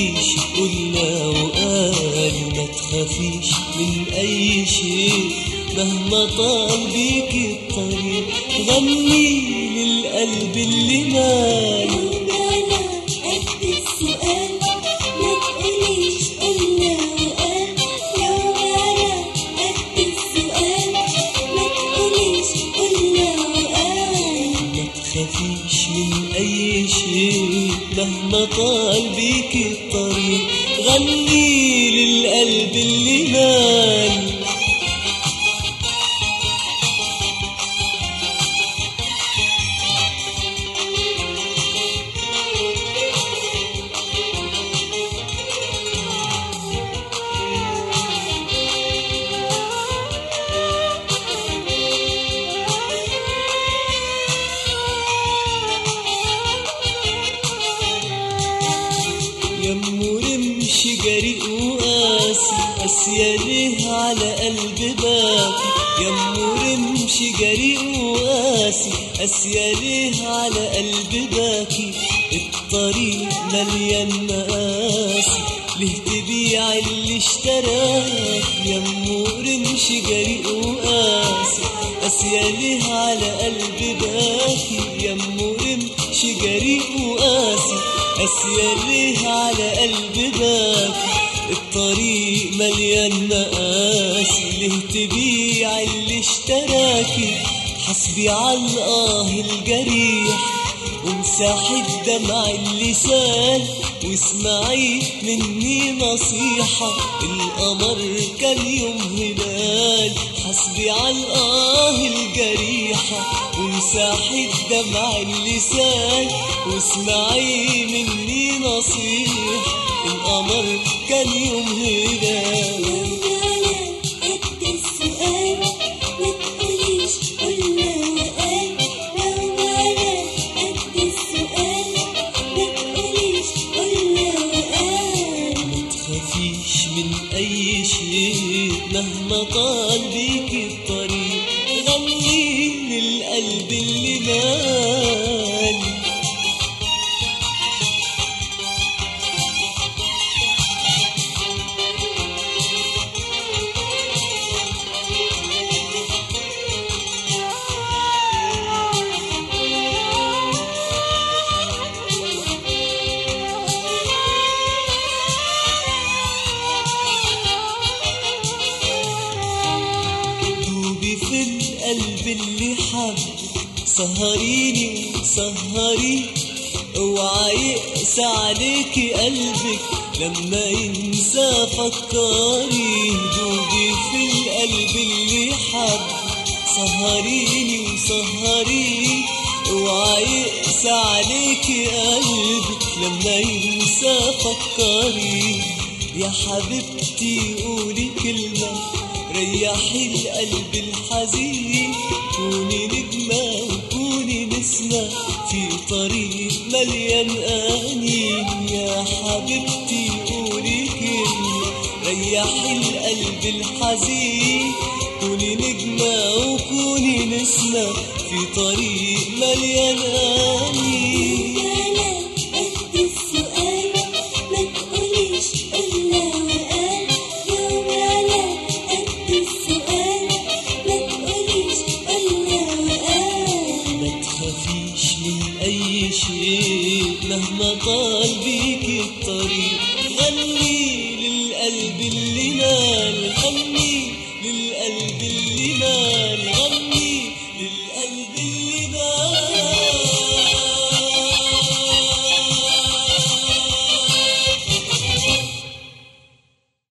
تقوليش قلنا وقال ما تخافيش من أي شيء مهما طال بيكي الطريق غني للقلب اللي مال لو جانا قد السؤال ما تقوليش قلنا وقال لو جانا قد السؤال ما تقوليش قلنا وقال ما تخافيش من أي شيء مهما طال بيكي الطريق غني للقلب اللي مال يمو رمش جريء وقاسي قاسية ليه على قلب باكي يمو رمش جريء وقاسي قاسية ليه على قلب باكي الطريق مليان مقاسي ليه تبيع اللي اشتراك يمو رمش جريء وقاسي قاسية ليه على قلب باكي يمو رمش جريء وقاسي قاسية ليه على قلب باكي الطريق مليان مقاسي ليه تبيع اللي اشتراكي حسبي على الآه الجريح وامسحي الدمع اللي سال واسمعي مني نصيحة القمر كان يوم هلال حسبي على الآه الجريحة وامسحي الدمع اللي سال واسمعي مني نصيحة القمر كان يوم هلال لو جانا قد السؤال ما تقوليش قلنا وقال لو جانا قد السؤال ما تقوليش قلنا وقال ما تخافيش من أي شيء مهما طال بيكي الطريق غني للقلب اللي مال دوبي في القلب اللي حب سهريني سهري اوعى يقسى عليكي قلبك لما ينسى فكري دوبي في القلب اللي حب سهريني وسهري اوعى يقسى عليكي قلبك لما ينسى فكري يا حبيبتي قولي كلمة ريحي القلب الحزين كوني نجمة وكوني نسمة في طريق مليان أنين يا حبيبتي قولي كلمة ريحي القلب الحزين كوني نجمة وكوني نسمة في طريق مليان أنين جانا قد السؤال ما تقوليش قلنا وقال لو جانا قد السؤال ما تقوليش قلنا وقال ما تخافيش من أي شيء مهما طال بيكي الطريق غني للقلب اللي